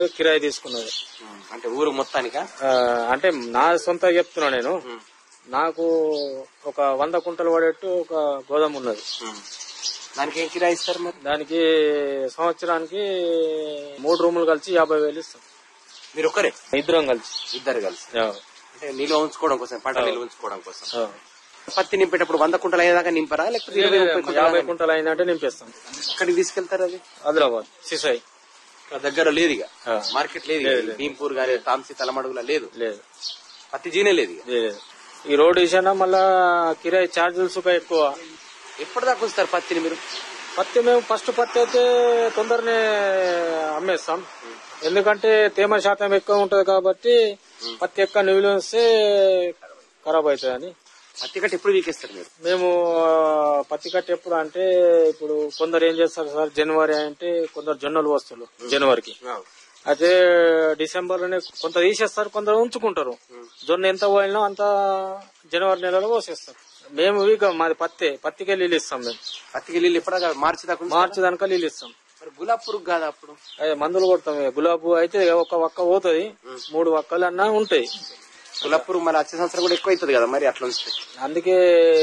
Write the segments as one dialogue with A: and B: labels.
A: కిరాయి తీసుకున్నది
B: అంటే ఊరు మొత్తానికా
A: ఆ, అంటే నా సొంత చెప్తున్నా నేను నాకు ఒక వంద కుంటలు పడేట్టు ఒక గోదాం ఉన్నది
B: దానికి ఏం కిరాయి ఇస్తారు మరి
A: దానికి సంవత్సరానికి మూడు రూములు కలిసి యాభై వేలు ఇస్తాం
B: మీరు ఒక్కరే
A: ఇద్దరం కలిసి
B: ఇద్దరు కలిసి
A: ఆ,
B: అంటే నిల్వ ఉంచుకోవడం కోసం పంట నిల్వ ఉంచుకోవడం కోసం
A: ఆ.
B: పత్తి నింపేటప్పుడు వంద కుంటలు అయ్యేదాకా నింపరా లేకపోతే ఇరవై ముప్పై కుంటలు
A: యాభై కుంటలు అయిందంటే నింపేస్తాం
B: అక్కడికి తీసుకెళ్తారు అది
A: ఆదిలాబాద్ సిసాయి
B: ఇక్కడ దగ్గర లేదు ఇక
A: ఆ.
B: మార్కెట్ లేదు ఇక. భీంపూర్ గానీ తాంసీ తలమడుగుల లేదు
A: లేదు
B: పత్తి జీనే లేదు ఇక
A: లేదు ఈ రోడ్ విషయాన మళ్ళా కిరాయి ఛార్జీలు సుఖ ఎక్కువ
B: ఎప్పటిదాకా ఉంచుతారు పత్తిని మీరు
A: పత్తి మేము ఫస్ట్ పత్తి అయితే తొందరనే అమ్మేస్తాం ఎందుకంటే తేమ శాతం ఎక్కువ ఉంటది కాబట్టి పత్తి ఎక్కువ నిలువ వస్తే ఖరాబ్ అవుతుంది అని
B: పత్తి కట్టి ఎప్పుడు వీకేస్తారు మీరు
A: మేము ఆ, పత్తి కట్టి ఎప్పుడు అంటే ఇప్పుడు కొందరు ఏం చేస్తారు సార్ జనవరి అంటే కొందరు జొన్నలు వస్తువులు జనవరికి అయితే డిసెంబర్ లోనే కొంత తీసేస్తారు కొందరు ఉంచుకుంటారు జొన్న ఎంత పోయినా అంత జనవరి నెలలో పోసేస్తారు మేము ఇక మాది పత్తి పత్తికే నీళ్ళు ఇస్తాం మేము
B: పత్తికి నీళ్ళు ఎప్పటిదాకా మార్చి దాకా ఉంచుతారా?
A: మార్చి దానిక నీళ్ళు ఇస్తాం
B: మరి గులాబ్ పురుగు కాదా అప్పుడు
A: అదే మందులు కొడతాం ఇక. గులాబీ అయితే ఒక వక్క పోతుంది మూడు వక్కలు అన్నా ఉంటాయి
B: గులాబ్ పురుగు మరి వచ్చే సంవత్సరం కూడా ఎక్కువ అవుతుంది కదా మరి అట్లా ఉంచితే
A: అందుకే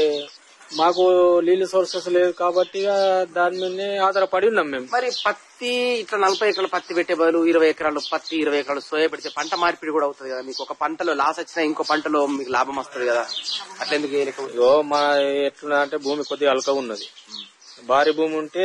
A: మాకు నీళ్ళు సోర్సెస్ లేదు కాబట్టి ఇక దాని మీదనే ఆధారపడి ఉన్నాం మేము
B: మరి పత్తి ఇట్లా నలభై ఎకరాలు పత్తి పెట్టే బదులు ఇరవై ఎకరాలు పత్తి ఇరవై ఎకరాలు సోయా పెడితే పంట మార్పిడి కూడా అవుతుంది కదా మీకు ఒక పంటలో లాస్ వచ్చినా ఇంకో పంటలో మీకు లాభం వస్తుంది కదా అట్లా ఎందుకు చేయలేకపోతే
A: ఇగో మా ఎట్లా అంటే భూమి కొద్దిగా అలక ఉన్నది భారీ భూమి ఉంటే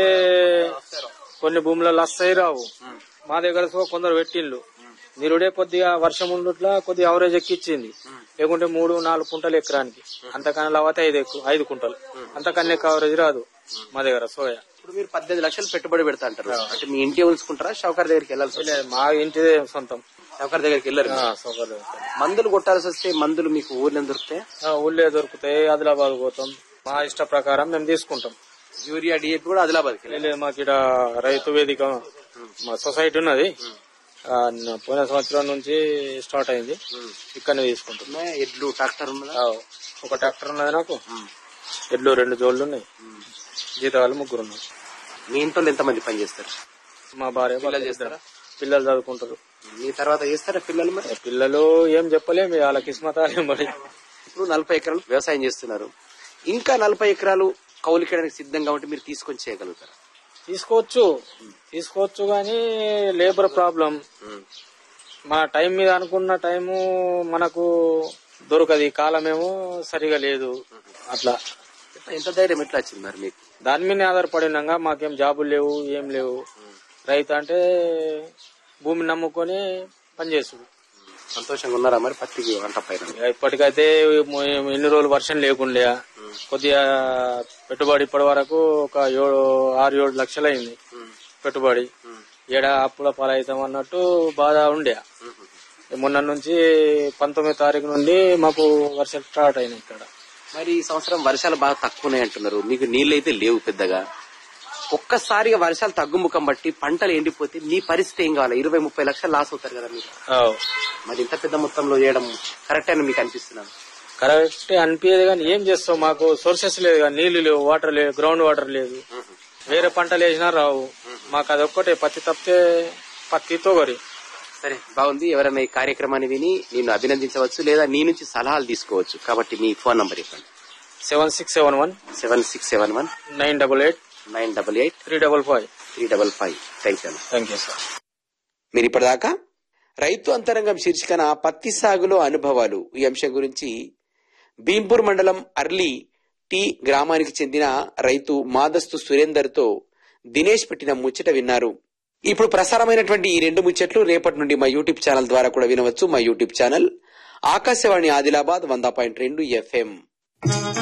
A: కొన్ని భూములలో వస్తాయి రావు మా దగ్గర సో కొందరు పెట్టిండ్లు నిరుడే కొద్దిగా వర్షం ఉండట్లా కొద్దిగా అవరేజ్ ఎక్కిచ్చింది లేకుంటే మూడు నాలుగు కుంటలు ఎకరానికి అంతకన్నా లావతే ఐదు ఎక్కువ ఐదు కుంటలు అంతకన్నా ఎక్కువ అవరేజ్ రాదు మా దగ్గర సోయా
B: ఇప్పుడు మీరు పద్దెనిమిది లక్షలు పెట్టుబడి పెడతా అంటారు అంటే మీ ఇంటి ఉంచుకుంటారా షౌకర్ దగ్గరికి వెళ్ళాల్సి వస్తుంది
A: లే, మా ఇంటిదే సొంతం
B: షౌకర్ దగ్గరికి వెళ్ళరు
A: ఆ,
B: మీరు.
A: సౌకర్యం
B: మందులు కొట్టాల్సి వస్తే మందులు మీకు ఊర్లో దొరుకుతాయి
A: ఆ, ఊళ్ళే దొరుకుతాయి ఆదిలాబాద్ పోతాం మా ఇష్ట ప్రకారం మేము తీసుకుంటాం
B: యూరియా డిఏపి కూడా ఆదిలాబాద్కి
A: లేదు మాకు ఇక్కడ రైతు వేదిక మా సొసైటీ ఉన్నది ఆ, న- పోయిన సంవత్సరం నుంచి స్టార్ట్ అయింది ఇక్కడనే తీసుకుంటాం
B: ఉన్నాయి. ఎడ్లు ట్రాక్టర్ ఉన్నదా
A: ఆ, ఒక ట్రాక్టర్ ఉన్నది నాకు ఎడ్లు రెండు జోళ్ళు ఉన్నాయి జీతాలు ముగ్గురు ఉన్నారు
B: మీ ఇంట్లో ఎంతమంది పని చేస్తారు
A: మా భార్య
B: పిల్లలు
A: భర్త
B: చేస్తారా?
A: ఇద్దరు. పిల్లలు చదువుకుంటారు
B: మీ తర్వాత చేస్తారా పిల్లలు మరి
A: ఏ, పిల్లలు ఏం చెప్పలేము వాళ్ళ కిస్మతాలే మరి
B: ఇప్పుడు నలభై ఎకరాలు వ్యవసాయం చేస్తున్నారు ఇంకా నలభై ఎకరాలు కౌలికడానికి సిద్ధంగా ఉంటే మీరు తీసుకొని చేయగలుగుతారు
A: తీసుకోవచ్చు తీసుకోవచ్చు కానీ లేబర్ ప్రాబ్లం మన టైం మీద అనుకున్న టైము మనకు దొరకదు ఈ కాలమేమో సరిగా లేదు అట్లా
B: ఎట్లా ఎంత ధైర్యం ఎట్లా వచ్చింది మరి మీకు
A: దాని మీద ఆధారపడినాక మాకేం జాబులు లేవు ఏం లేవు రైతు అంటే భూమిని నమ్ముకొని పనిచేసుడు
B: సంతోషంగా ఉన్నారా మరి పత్తికి వంట పైన
A: ఇక ఇప్పటికైతే మొ- ఎన్ని రోజులు వర్షం లేకుండే కొద్దిగా పెట్టుబడి ఇప్పటి వరకు ఒక ఏడు ఆరు ఏడు లక్షలు అయింది పెట్టుబడి ఏడా అప్పుల పాలవుతాం అన్నట్టు బాధ ఉండే మొన్న నుంచి పంతొమ్మిది తారీఖు నుండి మాకు వర్షాలు స్టార్ట్ అయినాయి ఇక్కడ
B: మరి ఈ సంవత్సరం వర్షాలు బాగా తక్కువ ఉన్నాయి అంటున్నారు మీకు నీళ్ళు అయితే లేవు పెద్దగా ఒక్కసారిగా వర్షాలు తగ్గుముఖం బట్టి పంటలు ఎండిపోతే మీ పరిస్థితి ఏం కావాలి ఇరవై ముప్పై లక్షలు లాస్ అవుతారు కదా మీరు
A: ఆవ్.
B: మరి ఇంత పెద్ద మొత్తంలో చేయడం కరెక్ట్ అని మీకు అనిపిస్తున్నాను
A: కరెక్ట్ అనిపించేది కానీ ఏం చేస్తాం మాకు సోర్సెస్ లేదు కానీ నీళ్లు లేవు వాటర్ లేదు గ్రౌండ్ వాటర్ లేదు వేరే పంటలు వేసినా రావు మాకు అదొక్కటే పత్తి తప్పితే పత్తి తోగరి
B: సరే బాగుంది ఎవరైనా ఈ కార్యక్రమాన్ని విని నిన్ను అభినందించవచ్చు లేదా నీ నుంచి సలహాలు తీసుకోవచ్చు కాబట్టి మీ ఫోన్ నంబర్ ఇవ్వండి
A: seven six seven one
B: seven six seven one
A: nine double eight
B: nine double eight
A: three double five
B: three double five thank you
A: thank you sir
B: మీరు ఇప్పటిదాకా రైతు అంతరంగం శీర్షికన పత్తి సాగులో అనుభవాలు ఈ అంశం గురించి భీంపూర్ మండలం అర్లీ టి గ్రామానికి చెందిన రైతు మాదస్తు సురేందర్ తో దినేష్ పెట్టిన ముచ్చట విన్నారు ఇప్పుడు ప్రసారమైనటువంటి ఈ రెండు ముచ్చట్లు రేపటి నుండి మా యూట్యూబ్ ఛానల్ ద్వారా కూడా వినవచ్చు మా యూట్యూబ్ ఛానల్ ఆకాశవాణి ఆదిలాబాద్ వంద పాయింట్ రెండు ఎఫ్ఎం